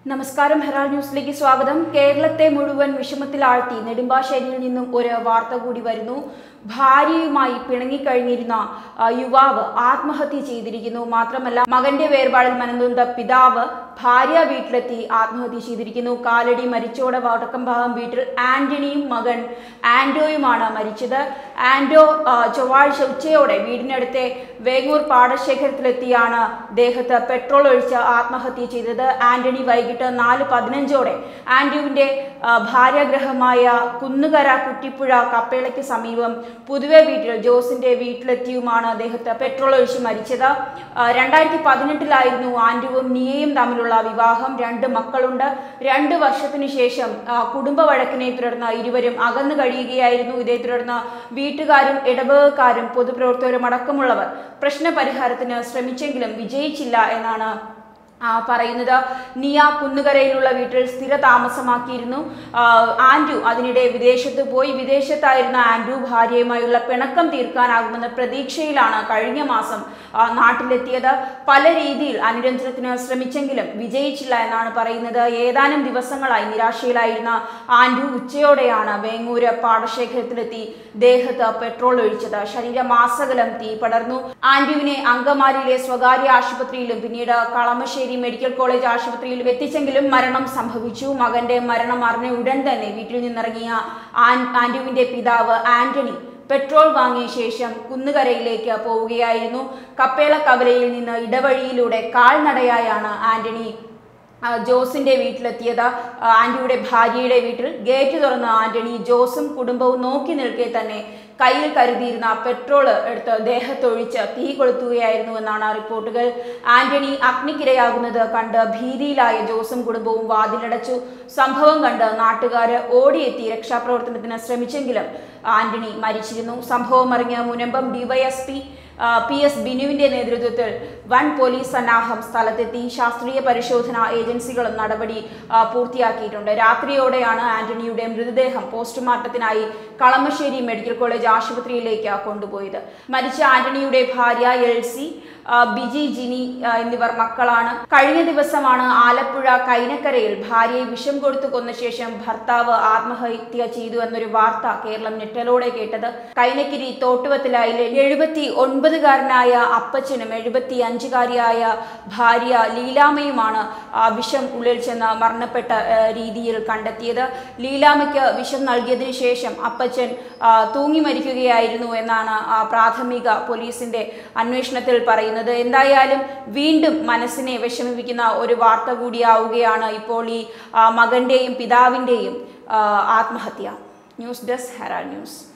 നമസ്കാരം ഹെറാൾഡ് ന്യൂസിലേക്ക് സ്വാഗതം കേരളത്തെ മുഴുവൻ വിഷമത്തിലാഴ്ത്തി നെടുമ്പാശ്ശേരിയിൽ നിന്നും ഒരു വാർത്ത കൂടി വരുന്നു ഭാര്യയുമായി പിണങ്ങിക്കഴിഞ്ഞിരുന്ന ആ, യുവാവ് ആത്മഹത്യ ചെയ്തിരിക്കുന്നു മാത്രമല്ല മകന്റെ വേർപാടിൽ മനന്നുണ്ട പിതാവ് ഭാര്യ വീട്ടിലെത്തി ആത്മഹത്യ ചെയ്തിരിക്കുന്നു കാലടി മരിച്ചോടെ വടക്കംഭാഗം വീട്ടിൽ ആന്റണിയും മകൻ ആന്റോയുമാണ് മരിച്ചത് ആന്റോ ആ, ചൊവ്വാഴ്ച ഉച്ചയോടെ വീടിനടുത്തെ വേങ്ങൂർ പാടശേഖരത്തിലെത്തിയാണ് ദേഹത്ത് പെട്രോൾ ഒഴിച്ച് ആത്മഹത്യ ചെയ്തത് ആന്റണി വൈകിട്ട് നാല് പതിനഞ്ചോടെ ആന്റോവിന്റെ ആ, ഭാര്യാഗ്രഹമായ കുന്നുകര കുറ്റിപ്പുഴ കപ്പേളയ്ക്ക് സമീപം പുതുവെ വീട്ടിൽ ജോസിന്റെ വീട്ടിലെത്തിയുമാണ് അദ്ദേഹത്തെ പെട്രോൾ ഒഴിച്ച് മരിച്ചത് ആ, രണ്ടായിരത്തി പതിനെട്ടിലായിരുന്നു ആന്റുവും നിയയും തമ്മിലുള്ള വിവാഹം രണ്ട് മക്കളുണ്ട് രണ്ട് വർഷത്തിനു ശേഷം ആ, കുടുംബ വഴക്കിനെ തുടർന്ന് ഇരുവരും അകന്നു കഴിയുകയായിരുന്നു ഇതേ തുടർന്ന് വീട്ടുകാരും ഇടവകക്കാരും പൊതുപ്രവർത്തകരും അടക്കമുള്ളവർ പ്രശ്ന പരിഹാരത്തിന് ശ്രമിച്ചെങ്കിലും വിജയിച്ചില്ല എന്നാണ് ആ, പറയുന്നത് നിയ കുന്നുകരയിലുള്ള വീട്ടിൽ സ്ഥിര താമസമാക്കിയിരുന്നു ആ, ആൻഡ്രു അതിനിടെ വിദേശത്ത് പോയി വിദേശത്തായിരുന്ന ആൻഡ്രു ഭാര്യയുമായുള്ള പിണക്കം തീർക്കാനാകുമെന്ന പ്രതീക്ഷയിലാണ് കഴിഞ്ഞ മാസം ആ, നാട്ടിലെത്തിയത് പല രീതിയിൽ അനുരഞ്ജനത്തിന് ശ്രമിച്ചെങ്കിലും വിജയിച്ചില്ല എന്നാണ് പറയുന്നത് ഏതാനും ദിവസങ്ങളായി നിരാശയിലായിരുന്ന ആൻഡ്രു ഉച്ചയോടെയാണ് വേങ്ങൂര് പാടശേഖരത്തിലെത്തി ദേഹത്ത് പെട്രോൾ ഒഴിച്ചത് ശരീരമാസകലം തീ പടർന്നു ആൻഡ്രുവിനെ അങ്കമാലിയിലെ സ്വകാര്യ ആശുപത്രിയിലും പിന്നീട് കളമശ്ശേരി മെഡിക്കൽ കോളേജ് ആശുപത്രിയിലും എത്തിച്ചെങ്കിലും മരണം സംഭവിച്ചു മകന്റെ മരണം അറിഞ്ഞ ഉടൻ തന്നെ വീട്ടിൽ നിന്നിറങ്ങിയ ആൻ ആൻഡ്രുവിന്റെ പിതാവ് ആന്റണി പെട്രോൾ വാങ്ങിയ ശേഷം കുന്നുകരയിലേക്ക് പോവുകയായിരുന്നു കപ്പേള കവലയിൽ നിന്ന് ഇടവഴിയിലൂടെ കാൽനടയായാണ് ആന്റണി ആ, ജോസിന്റെ വീട്ടിലെത്തിയത് ആ, ആന്റിയുടെ ഭാര്യയുടെ വീട്ടിൽ ഗേറ്റ് തുറന്ന ആന്റണി ജോസും കുടുംബവും നോക്കി നിൽക്കെ തന്നെ കയ്യിൽ കരുതിയിരുന്ന പെട്രോൾ എടുത്ത് ദേഹത്തൊഴിച്ച് തീ കൊളുത്തുകയായിരുന്നു എന്നാണ് റിപ്പോർട്ടുകൾ ആന്റണി അഗ്നിക്കിരയാകുന്നത് കണ്ട് ഭീതിയിലായ ജോസും കുടുംബവും വാതിലടച്ചു സംഭവം കണ്ട് നാട്ടുകാര് ഓടിയെത്തി രക്ഷാപ്രവർത്തനത്തിന് ശ്രമിച്ചെങ്കിലും ആന്റണി മരിച്ചിരുന്നു സംഭവം അറിഞ്ഞ മുനമ്പം ഡിവൈഎസ്പി ആ, പി എസ് ബിനുവിന്റെ നേതൃത്വത്തിൽ വൻ പോലീസ് സന്നാഹം സ്ഥലത്തെത്തി ശാസ്ത്രീയ പരിശോധന ഏജൻസികളും നടപടി ആ, പൂർത്തിയാക്കിയിട്ടുണ്ട് രാത്രിയോടെയാണ് ആന്റണിയുടെ മൃതദേഹം പോസ്റ്റ്മോർട്ടത്തിനായി കളമശ്ശേരി മെഡിക്കൽ കോളേജ് ആശുപത്രിയിലേക്ക് കൊണ്ടുപോയത് മരിച്ച ആന്റണിയുടെ ഭാര്യ എൽസി ആ, ബിജി ജിനി ആ, എന്നിവർ മക്കളാണ് കഴിഞ്ഞ ദിവസമാണ് ആലപ്പുഴ കൈനക്കരയിൽ ഭാര്യയെ വിഷം കൊടുത്തു കൊന്ന ശേഷം ഭർത്താവ് ആത്മഹത്യ ചെയ്തു എന്നൊരു വാർത്ത കേരളം ഞെട്ടലോടെ കേട്ടത് കൈനക്കിരി തോട്ടുവത്തിലായിലെ എഴുപത്തി ഒൻപതുകാരനായ അപ്പച്ചനും എഴുപത്തി അഞ്ചുകാരിയായ ഭാര്യ ലീലാമ്മയുമാണ് ആ വിഷം ഉള്ളിൽ ചെന്ന് മരണപ്പെട്ട ആ, രീതിയിൽ കണ്ടെത്തിയത് ലീലാമ്മയ്ക്ക് വിഷം നൽകിയതിനു ശേഷം അപ്പച്ചൻ ആ, തൂങ്ങി മരിക്കുകയായിരുന്നു എന്നാണ് ആ, പ്രാഥമിക പോലീസിന്റെ അന്വേഷണത്തിൽ പറയുന്നത് എന്തായാലും വീണ്ടും മനസ്സിനെ വിഷമിപ്പിക്കുന്ന ഒരു വാർത്ത കൂടിയാവുകയാണ് ഇപ്പോൾ ഈ ആ, മകന്റെയും പിതാവിന്റെയും ആ, ആത്മഹത്യ ന്യൂസ് ഡെസ്ക് ഹെറാൾഡ് ന്യൂസ്